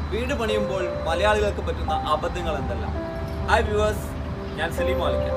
വീട് പണിയുമ്പോൾ മലയാളികൾക്ക് പറ്റുന്ന അബദ്ധങ്ങൾ എന്തെല്ലാം ഹായ് വ്യൂവേഴ്സ് ഞാൻ സലീം മാലിക്ക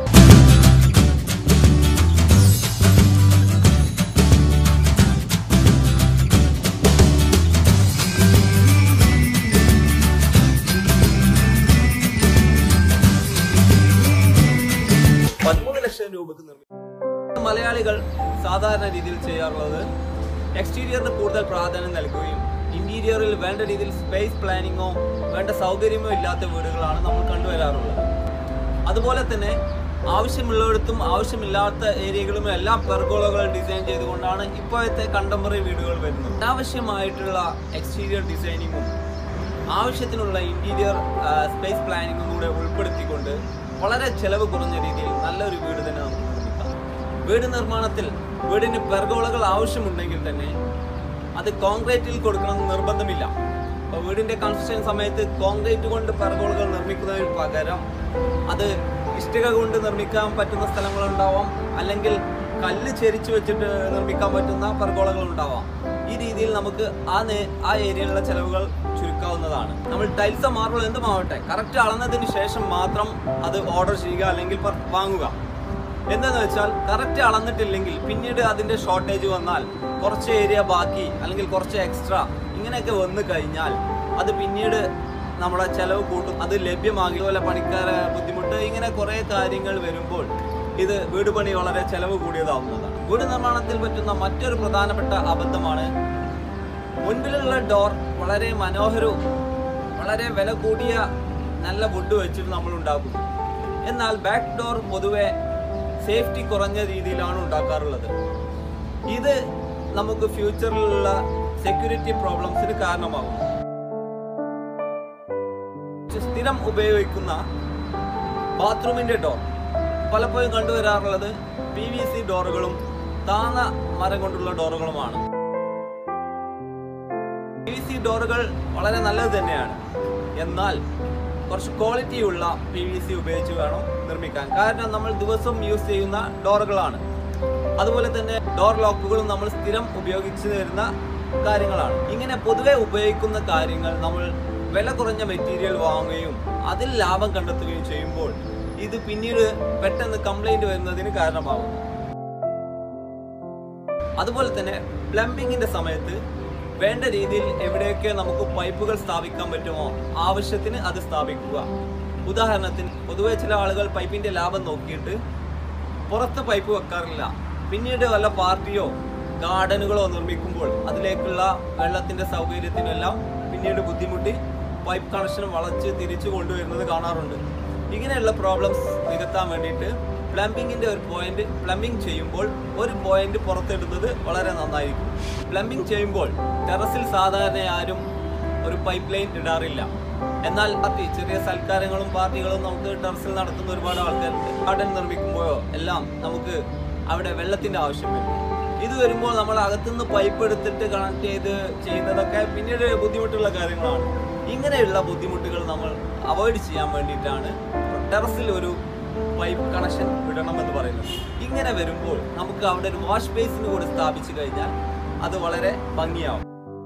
പതിമൂന്ന് ലക്ഷം രൂപക്ക് നിർമ്മിക്കും മലയാളികൾ സാധാരണ രീതിയിൽ ചെയ്യാറുള്ളത് എക്സ്റ്റീരിയറിന് കൂടുതൽ പ്രാധാന്യം നൽകുകയും ഇന്റീരിയറിൽ വേണ്ട രീതിയിൽ സ്പേസ് പ്ലാനിങ്ങോ വേണ്ട സൗകര്യമോ ഇല്ലാത്ത വീടുകളാണ് നമ്മൾ കണ്ടുവരാറുള്ളത് അതുപോലെ തന്നെ ആവശ്യമുള്ളിടത്തും ആവശ്യമില്ലാത്ത ഏരിയകളും എല്ലാം പെർഗോളകൾ ഡിസൈൻ ചെയ്തുകൊണ്ടാണ് ഇപ്പോഴത്തെ കണ്ടംപററി വീടുകൾ വരുന്നത് അനാവശ്യമായിട്ടുള്ള എക്സ്റ്റീരിയർ ഡിസൈനിങ്ങും ആവശ്യത്തിനുള്ള ഇന്റീരിയർ സ്പേസ് പ്ലാനിങ്ങും കൂടെ ഉൾപ്പെടുത്തിക്കൊണ്ട് വളരെ ചെലവ് കുറഞ്ഞ രീതിയിൽ നല്ലൊരു വീട് തന്നെ നമുക്ക് നിർമ്മിക്കാം വീട് നിർമ്മാണത്തിൽ വീടിന് പെർഗോളകൾ ആവശ്യമുണ്ടെങ്കിൽ തന്നെ അത് കോൺക്രീറ്റിൽ കൊടുക്കണമെന്ന് നിർബന്ധമില്ല അപ്പോൾ വീടിന്റെ കൺസ്ട്രക്ഷൻ സമയത്ത് കോൺക്രീറ്റ് കൊണ്ട് പെർഗോളകൾ നിർമ്മിക്കുന്നതിന് പകരം അത് ഇഷ്ടിക കൊണ്ട് നിർമ്മിക്കാൻ പറ്റുന്ന സ്ഥലങ്ങളുണ്ടാവാം അല്ലെങ്കിൽ കല്ല് ചെരിച്ചു വെച്ചിട്ട് നിർമ്മിക്കാൻ പറ്റുന്ന പെർഗോളകൾ ഉണ്ടാവാം ഈ രീതിയിൽ നമുക്ക് ആ നേ- ആ ഏരിയയിലുള്ള ചെലവുകൾ ചുരുക്കാവുന്നതാണ് നമ്മൾ ടൈൽസ് മാർബിൾ എന്തുമാവട്ടെ കറക്റ്റ് അളന്നതിന് ശേഷം മാത്രം അത് ഓർഡർ ചെയ്യുക അല്ലെങ്കിൽ പർ- വാങ്ങുക എന്താന്ന് വെച്ചാൽ കറക്റ്റ് അളന്നിട്ടില്ലെങ്കിൽ പിന്നീട് അതിന്റെ ഷോർട്ടേജ് വന്നാൽ കുറച്ച് ഏരിയ ബാക്കി അല്ലെങ്കിൽ കുറച്ച് എക്സ്ട്രാ ഇങ്ങനെയൊക്കെ വന്നു കഴിഞ്ഞാൽ അത് പിന്നീട് നമ്മുടെ ചെലവ് കൂട്ടും അത് ലഭ്യമാകില്ല പോലെ പണിക്കാരെ ബുദ്ധിമുട്ട് ഇങ്ങനെ കുറേ കാര്യങ്ങൾ വരുമ്പോൾ ഇത് വീട് പണി വളരെ ചെലവ് കൂടിയതാവുന്നതാണ് വീട് നിർമ്മാണത്തിൽ പറ്റുന്ന മറ്റൊരു പ്രധാനപ്പെട്ട അബദ്ധമാണ് മുൻപിലുള്ള ഡോർ വളരെ മനോഹരവും വളരെ വില കൂടിയ നല്ല വുഡ് വെച്ചിട്ട് നമ്മൾ ഉണ്ടാക്കും എന്നാൽ ബാക്ക് ഡോർ പൊതുവെ സേഫ്റ്റി കുറഞ്ഞ രീതിയിലാണ് ഉണ്ടാക്കാറുള്ളത് ഇത് നമുക്ക് ഫ്യൂച്ചറിലുള്ള സെക്യൂരിറ്റി പ്രോബ്ലംസിന് കാരണമാകും സ്ഥിരം ഉപയോഗിക്കുന്ന ബാത്റൂമിന്റെ ഡോർ പലപ്പോഴും കണ്ടുവരാറുള്ളത് പി വി സി ഡോറുകളും താന്ന മരം കൊണ്ടുള്ള ഡോറുകളുമാണ് പി വി സി ഡോറുകൾ വളരെ നല്ലത് തന്നെയാണ് എന്നാൽ കുറച്ച് ക്വാളിറ്റിയുള്ള പി വി സി ഉപയോഗിച്ച് വേണം നിർമ്മിക്കാൻ കാരണം നമ്മൾ ദിവസം യൂസ് ചെയ്യുന്ന ഡോറുകളാണ് അതുപോലെ തന്നെ ഡോർ ലോക്കുകളും നമ്മൾ സ്ഥിരം ഉപയോഗിച്ചു വരുന്ന കാര്യങ്ങളാണ് ഇങ്ങനെ പൊതുവെ ഉപയോഗിക്കുന്ന കാര്യങ്ങൾ നമ്മൾ വില കുറഞ്ഞ മെറ്റീരിയൽ വാങ്ങുകയും അതിൽ ലാഭം കണ്ടെത്തുകയും ചെയ്യുമ്പോൾ ഇത് പിന്നീട് പെട്ടെന്ന് കംപ്ലൈന്റ് വരുന്നതിന് കാരണമാകുന്നു അതുപോലെ തന്നെ പ്ലംബിങ്ങിന്റെ സമയത്ത് വേണ്ട രീതിയിൽ എവിടെയൊക്കെ നമുക്ക് പൈപ്പുകൾ സ്ഥാപിക്കാൻ പറ്റുമോ ആവശ്യത്തിന് അത് സ്ഥാപിക്കുക ഉദാഹരണത്തിന് പൊതുവെ ചില ആളുകൾ പൈപ്പിന്റെ ലാഭം നോക്കിയിട്ട് പുറത്ത് പൈപ്പ് വെക്കാറില്ല പിന്നീട് വല്ല പാർട്ടിയോ ഗാർഡനുകളോ നിർമ്മിക്കുമ്പോൾ അതിലേക്കുള്ള വെള്ളത്തിന്റെ സൗകര്യത്തിനെല്ലാം പിന്നീട് ബുദ്ധിമുട്ടി പൈപ്പ് കണക്ഷൻ വളച്ച് തിരിച്ചു കൊണ്ടുവരുന്നത് കാണാറുണ്ട് ഇങ്ങനെയുള്ള പ്രോബ്ലംസ് നികത്താൻ വേണ്ടിയിട്ട് പ്ലംബിങ്ങിന്റെ ഒരു പോയിന്റ് പ്ലംബിംഗ് ചെയ്യുമ്പോൾ ഒരു പോയിന്റ് പുറത്തിടുന്നത് വളരെ നന്നായിരിക്കും പ്ലംബിംഗ് ചെയ്യുമ്പോൾ ടെറസിൽ സാധാരണ ആരും ഒരു പൈപ്പ് ലൈൻ ഇടാറില്ല എന്നാൽ പാർട്ടി ചെറിയ സൽക്കാരങ്ങളും പാർട്ടികളും നമുക്ക് ടെറസിൽ നടത്തുന്ന ഒരുപാട് ആൾക്കാരുണ്ട് ഗാർഡൻ നിർമ്മിക്കുമ്പോഴോ എല്ലാം നമുക്ക് അവിടെ വെള്ളത്തിന്റെ ആവശ്യം വരും ഇത് വരുമ്പോൾ നമ്മൾ അകത്തുനിന്ന് പൈപ്പ് എടുത്തിട്ട് കണക്ട് ചെയ്ത് ചെയ്യുന്നതൊക്കെ പിന്നീട് ബുദ്ധിമുട്ടുള്ള കാര്യങ്ങളാണ് ഇങ്ങനെയുള്ള ബുദ്ധിമുട്ടുകൾ നമ്മൾ അവോയ്ഡ് ചെയ്യാൻ വേണ്ടിയിട്ടാണ് ടെറസിൽ ഒരു പൈപ്പ് കണക്ഷൻ വിടണമെന്ന് പറയുന്നത് ഇങ്ങനെ വരുമ്പോൾ നമുക്ക് അവിടെ ഒരു വാഷ് ബേസിന് കൂടെ സ്ഥാപിച്ചു കഴിഞ്ഞാൽ അത് വളരെ ഭംഗിയാവും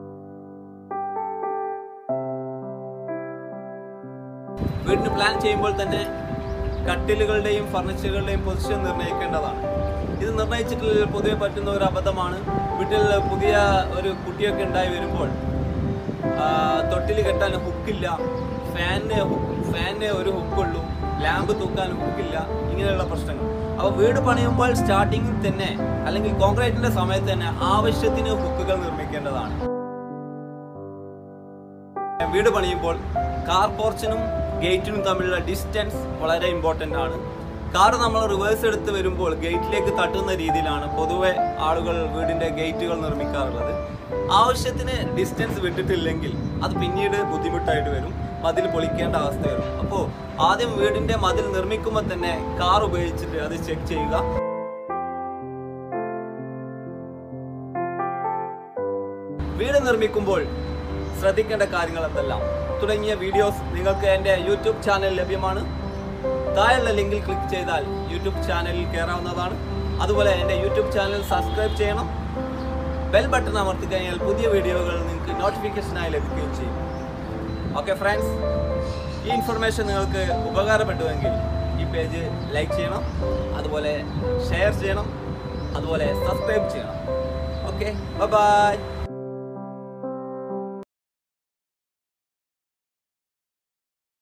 വീടിന് പ്ലാൻ ചെയ്യുമ്പോൾ തന്നെ കട്ടിലുകളുടെയും ഫർണിച്ചറുകളുടെയും പൊസിഷൻ നിർണ്ണയിക്കേണ്ടതാണ് ഇത് നിർണ്ണയിച്ചിട്ടില്ല പൊതുവെ പറ്റുന്ന ഒരു അബദ്ധമാണ് വീട്ടിൽ പുതിയ ഒരു കുട്ടിയൊക്കെ ഉണ്ടായി വരുമ്പോൾ ആ, തൊട്ടിൽ കെട്ടാൻ ഹുക്കില്ല ഫാനിന് ഫാനിന് ഒരു ഹുക്കുള്ളൂ ലാമ്പ് തൂക്കാൻ ഹുക്കില്ല ഇങ്ങനെയുള്ള പ്രശ്നങ്ങൾ അപ്പോൾ വീട് പണിയുമ്പോൾ സ്റ്റാർട്ടിങ്ങിൽ തന്നെ അല്ലെങ്കിൽ കോൺക്രീറ്റിന്റെ സമയത്ത് തന്നെ ആവശ്യത്തിന് ഹുക്കുകൾ നിർമ്മിക്കേണ്ടതാണ് വീട് പണിയുമ്പോൾ കാർ പോർച്ചിനും ഗേറ്റിനും തമ്മിലുള്ള ഡിസ്റ്റൻസ് വളരെ ഇമ്പോർട്ടൻ്റ് ആണ് കാർ നമ്മൾ റിവേഴ്സ് എടുത്ത് വരുമ്പോൾ ഗേറ്റിലേക്ക് തട്ടുന്ന രീതിയിലാണ് പൊതുവെ ആളുകൾ വീടിന്റെ ഗേറ്റുകൾ നിർമ്മിക്കാറുള്ളത് ആവശ്യത്തിന് ഡിസ്റ്റൻസ് വിട്ടിട്ടില്ലെങ്കിൽ അത് പിന്നീട് ബുദ്ധിമുട്ടായിട്ട് വരും മതിൽ പൊളിക്കേണ്ട അവസ്ഥ വരും അപ്പോൾ ആദ്യം വീടിന്റെ മതിൽ നിർമ്മിക്കുമ്പോൾ തന്നെ കാർ ഉപയോഗിച്ചിട്ട് അത് ചെക്ക് ചെയ്യുക വീട് നിർമ്മിക്കുമ്പോൾ ശ്രദ്ധിക്കേണ്ട കാര്യങ്ങൾ എന്തെല്ലാം തുടങ്ങിയ വീഡിയോസ് നിങ്ങൾക്ക് എൻ്റെ യൂട്യൂബ് ചാനൽ ലഭ്യമാണ് താഴെയുള്ള ലിങ്കിൽ ക്ലിക്ക് ചെയ്താൽ യൂട്യൂബ് ചാനലിൽ കയറാവുന്നതാണ് അതുപോലെ എൻ്റെ യൂട്യൂബ് ചാനൽ സബ്സ്ക്രൈബ് ചെയ്യണം ബെൽ ബട്ടൺ അമർത്തി കഴിഞ്ഞാൽ പുതിയ വീഡിയോകൾ നിങ്ങൾക്ക് നോട്ടിഫിക്കേഷനായി ലഭിക്കുകയും ചെയ്യും ഓക്കെ ഫ്രണ്ട്സ് ഈ ഇൻഫർമേഷൻ നിങ്ങൾക്ക് ഉപകാരപ്പെട്ടുവെങ്കിൽ ഈ പേജ് ലൈക്ക് ചെയ്യണം അതുപോലെ ഷെയർ ചെയ്യണം അതുപോലെ സബ്സ്ക്രൈബ് ചെയ്യണം ഓക്കെ ബൈ